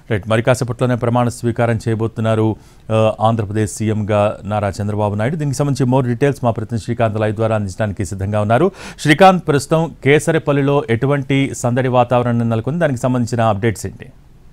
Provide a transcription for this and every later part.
Right మరి కాసేపట్లోనే ప్రమాణ స్వీకారం చేయబోతున్నారు ఆ, ఆంధ్రప్రదేశ్ సీఎంగా నారా చంద్రబాబు నాయుడు దీనికి సంబంధించి మోర్ డీటెయిల్స్ మా ప్రతినిధి శ్రీకాంత్ లైవ్ ద్వారా అందించడానికి సిద్ధంగా ఉన్నారు శ్రీకాంత్ ప్రస్తుతం కేసరిపల్లిలో ఎటువంటి సందడి వాతావరణం నెలకొంది దానికి సంబంధించిన అప్డేట్స్ ఏంటి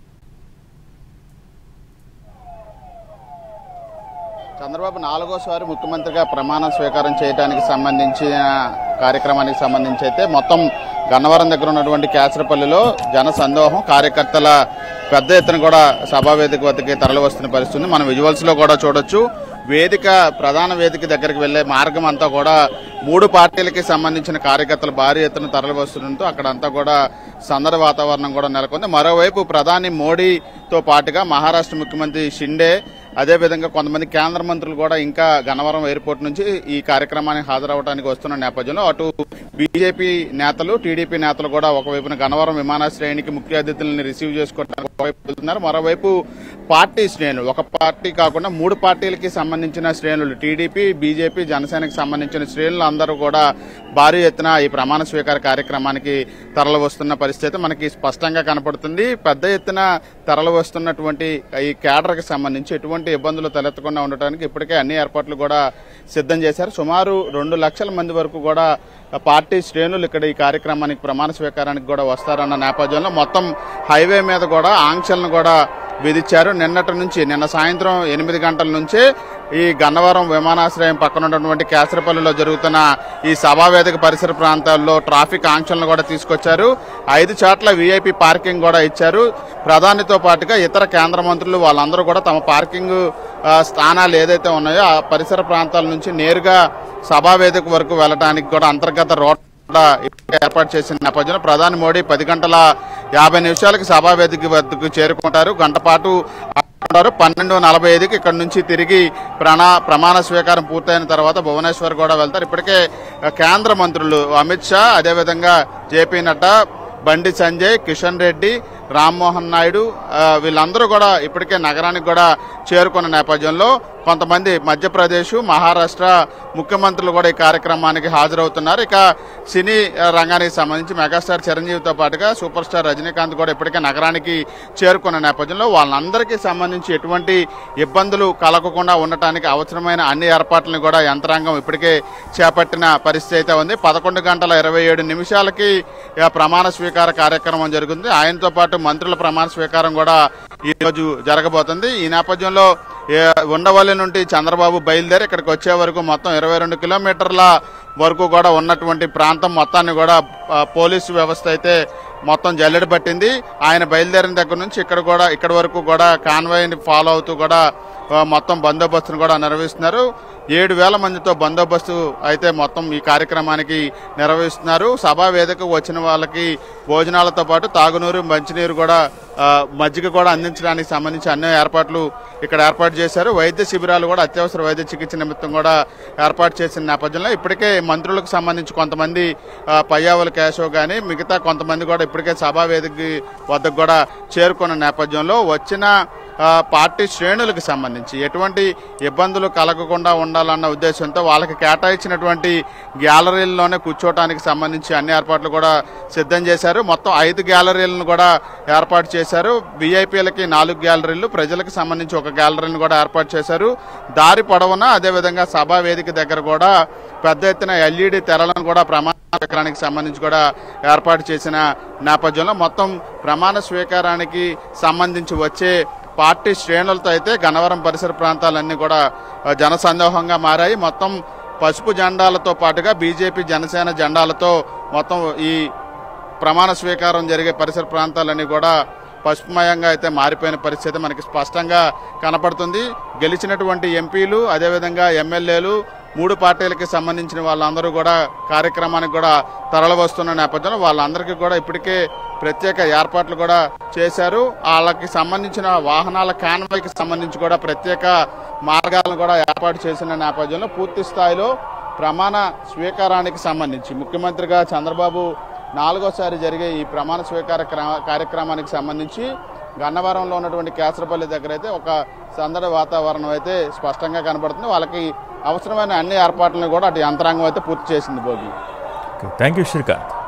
చంద్రబాబు నాలుగోసారి ముఖ్యమంత్రిగా ప్రమాణ స్వీకారం చేయడానికి సంబంధించిన కార్యక్రమానికి సంబంధించి అయితే మొత్తం గన్నవరం దగ్గర ఉన్నటువంటి కేసరపల్లిలో జన సందోహం కార్యకర్తల పెద్ద ఎత్తున కూడా సభా వేదిక వద్దకి తరలి వస్తున్న పరిస్థితి ఉంది. మనం విజువల్స్ లో కూడా చూడొచ్చు వేదిక ప్రధాన వేదిక దగ్గరికి వెళ్లే మార్గం అంతా కూడా మూడు పార్టీలకి సంబంధించిన కార్యకర్తలు భారీ ఎత్తున తరలి వస్తుండటంతో అక్కడంతా కూడా సందడి వాతావరణం కూడా నెలకొంది మరోవైపు ప్రధాని మోడీతో పాటుగా మహారాష్ట్ర ముఖ్యమంత్రి షిండే అదేవిధంగా కొంతమంది కేంద్ర మంత్రులు కూడా ఇంకా గన్నవరం ఎయిర్పోర్ట్ నుంచి ఈ కార్యక్రమానికి హాజరవడానికి వస్తున్న నేపథ్యంలో అటు బీజేపీ నేతలు టీడీపీ నేతలు కూడా ఒకవైపున గన్నవరం విమానాశ్రయానికి ముఖ్య అతిథులను రిసీవ్ చేసుకోవడానికి ఒకవైపు వెళ్తున్నారు మరోవైపు పార్టీ శ్రేణులు ఒక పార్టీ కాకుండా మూడు పార్టీలకి సంబంధించిన శ్రేణులు టీడీపీ బీజేపీ జనసేనకి సంబంధించిన శ్రేణులు అందరూ కూడా భారీ ఎత్తున ఈ ప్రమాణ స్వీకార కార్యక్రమానికి తరలి వస్తున్న పరిస్థితి మనకి స్పష్టంగా కనపడుతుంది పెద్ద ఎత్తున తరలి వస్తున్నటువంటి ఈ కేడర్కి సంబంధించి ఎటువంటి ఇబ్బందులు తలెత్తకుండా ఉండటానికి ఇప్పటికే అన్ని ఏర్పాట్లు కూడా సిద్ధం చేశారు సుమారు రెండు లక్షల మంది వరకు కూడా పార్టీ శ్రేణులు ఇక్కడ ఈ కార్యక్రమానికి ప్రమాణ స్వీకారానికి కూడా వస్తారన్న నేపథ్యంలో మొత్తం హైవే మీద కూడా ఆంక్షలను కూడా విధించారు నిన్నటి నుంచి నిన్న సాయంత్రం ఎనిమిది గంటల నుంచే ఈ గన్నవరం విమానాశ్రయం పక్కన ఉన్నటువంటి కేసరపల్లిలో జరుగుతున్న ఈ సభావేదిక పరిసర ప్రాంతాల్లో ట్రాఫిక్ ఆంక్షలను కూడా తీసుకొచ్చారు ఐదు చోట్ల వీఐపీ పార్కింగ్ కూడా ఇచ్చారు ప్రధానితో పాటుగా ఇతర కేంద్ర మంత్రులు వాళ్ళందరూ కూడా తమ పార్కింగ్ ఆ, స్థానాలు ఏదైతే ఉన్నాయో ఆ పరిసర ప్రాంతాల నుంచి నేరుగా సభావేదిక వరకు వెళ్ళడానికి కూడా అంతర్గత రోడ్ కూడా ఇప్పటికే ఏర్పాటు చేసిన నేపథ్యంలో ప్రధాని మోడీ పది గంటల యాభై నిమిషాలకి సభా వేదిక వద్దకు చేరుకుంటారు గంట పాటు ఉంటారు పన్నెండు నలభై ఐదుకి ఇక్కడ నుంచి తిరిగి ప్రణా ప్రమాణ స్వీకారం పూర్తయిన తర్వాత భువనేశ్వర్ కూడా వెళ్తారు ఇప్పటికే కేంద్ర మంత్రులు అమిత్ షా అదేవిధంగా జేపీ నడ్డా బండి సంజయ్ కిషన్ రెడ్డి రామ్మోహన్ నాయుడు ఆ, వీళ్ళందరూ కూడా ఇప్పటికే నగరానికి కూడా చేరుకున్న నేపథ్యంలో కొంతమంది మధ్యప్రదేశ్ మహారాష్ట్ర ముఖ్యమంత్రులు కూడా ఈ కార్యక్రమానికి హాజరవుతున్నారు ఇక సినీ ఆ, రంగానికి సంబంధించి మెగాస్టార్ చిరంజీవితో పాటుగా సూపర్ స్టార్ రజనీకాంత్ కూడా ఇప్పటికే నగరానికి చేరుకున్న నేపథ్యంలో వాళ్ళందరికీ సంబంధించి ఎటువంటి ఇబ్బందులు కలగకుండా ఉండటానికి అవసరమైన అన్ని ఏర్పాట్లను కూడా యంత్రాంగం ఇప్పటికే చేపట్టిన పరిస్థితి అయితే ఉంది పదకొండు గంటల ఇరవై ఏడు నిమిషాలకి ఆ, ప్రమాణ స్వీకార కార్యక్రమం జరుగుతుంది ఆయనతో పాటు మంత్రుల ప్రమాణ స్వీకారం కూడా ఈ రోజు జరగబోతుంది ఈ నేపథ్యంలో ఏ, ఉండవల్లి నుండి చంద్రబాబు బయలుదేరి ఇక్కడికి వచ్చే వరకు మొత్తం ఇరవై రెండు కిలోమీటర్ల వరకు కూడా ఉన్నటువంటి ప్రాంతం మొత్తాన్ని కూడా ఆ, పోలీసు వ్యవస్థ అయితే మొత్తం జల్లెడ పట్టింది ఆయన బయలుదేరిన దగ్గర నుంచి ఇక్కడ కూడా ఇక్కడ వరకు కూడా కాన్వాయ్ని ఫాలో అవుతూ కూడా ఆ, మొత్తం బందోబస్తును కూడా నిర్వహిస్తున్నారు ఏడు వేల మందితో బందోబస్తు అయితే మొత్తం ఈ కార్యక్రమానికి నిర్వహిస్తున్నారు సభా వేదికకు వచ్చిన వాళ్ళకి భోజనాలతో పాటు తాగునీరు మంచినీరు కూడా ఆ, మజ్జిగ కూడా అందించడానికి సంబంధించి అన్ని ఏర్పాట్లు ఇక్కడ ఏర్పాటు చేశారు వైద్య శిబిరాలు కూడా అత్యవసర వైద్య చికిత్స నిమిత్తం కూడా ఏర్పాటు చేసిన నేపథ్యంలో ఇప్పటికే మంత్రులకు సంబంధించి కొంతమంది ఆ, పయ్యావుల కేశవ్ కానీ మిగతా కొంతమంది కూడా ఇప్పటికే సభా వేదిక వద్దకు కూడా చేరుకున్న నేపథ్యంలో వచ్చిన ఆ, పార్టీ శ్రేణులకు సంబంధించి ఎటువంటి ఇబ్బందులు కలగకుండా ఉండాలన్న ఉద్దేశంతో వాళ్ళకి కేటాయించినటువంటి గ్యాలరీల్లోనే కూర్చోవడానికి సంబంధించి అన్ని ఏర్పాట్లు కూడా సిద్ధం చేశారు మొత్తం ఐదు గ్యాలరీలను కూడా ఏర్పాటు చేశారు విఐపీలకి నాలుగు గ్యాలరీలు ప్రజలకు సంబంధించి ఒక గ్యాలరీని కూడా ఏర్పాటు చేశారు దారి పొడవున అదేవిధంగా సభా వేదిక దగ్గర కూడా పెద్ద ఎత్తున ఎల్ఈడి తెరలను కూడా ప్రమాణ స్వీకారానికి సంబంధించి కూడా ఏర్పాటు చేసిన నేపథ్యంలో మొత్తం ప్రమాణ స్వీకారానికి సంబంధించి వచ్చే పార్టీ శ్రేణులతో అయితే గన్నవరం పరిసర ప్రాంతాలన్నీ కూడా ఆ, జనసందోహంగా మారాయి మొత్తం పసుపు జెండాలతో పాటుగా బీజేపీ జనసేన జెండాలతో మొత్తం ఈ ప్రమాణ స్వీకారం జరిగే పరిసర ప్రాంతాలన్నీ కూడా పసుపుమయంగా అయితే మారిపోయిన పరిస్థితి మనకి స్పష్టంగా కనపడుతుంది గెలిచినటువంటి ఎంపీలు అదేవిధంగా ఎమ్మెల్యేలు మూడు పార్టీలకి సంబంధించిన వాళ్ళందరూ కూడా కార్యక్రమానికి కూడా తరలి వస్తున్న నేపథ్యంలో వాళ్ళందరికీ కూడా ఇప్పటికే ప్రత్యేక ఏర్పాట్లు కూడా చేశారు వాళ్ళకి సంబంధించిన వాహనాల కాన్వాయ్కి సంబంధించి కూడా ప్రత్యేక మార్గాలను కూడా ఏర్పాటు చేసిన నేపథ్యంలో పూర్తి స్థాయిలో ప్రమాణ స్వీకారానికి సంబంధించి ముఖ్యమంత్రిగా చంద్రబాబు నాలుగోసారి జరిగే ఈ ప్రమాణ స్వీకార క్ర- కార్యక్రమానికి సంబంధించి గన్నవరంలో ఉన్నటువంటి కేసరపల్లి దగ్గర అయితే ఒక సందడి వాతావరణం అయితే స్పష్టంగా కనబడుతుంది వాళ్ళకి అవసరమైన అన్ని ఏర్పాట్లను కూడా అటు యంత్రాంగం అయితే పూర్తి చేసింది భోగి థ్యాంక్ యూ శ్రీకాంత్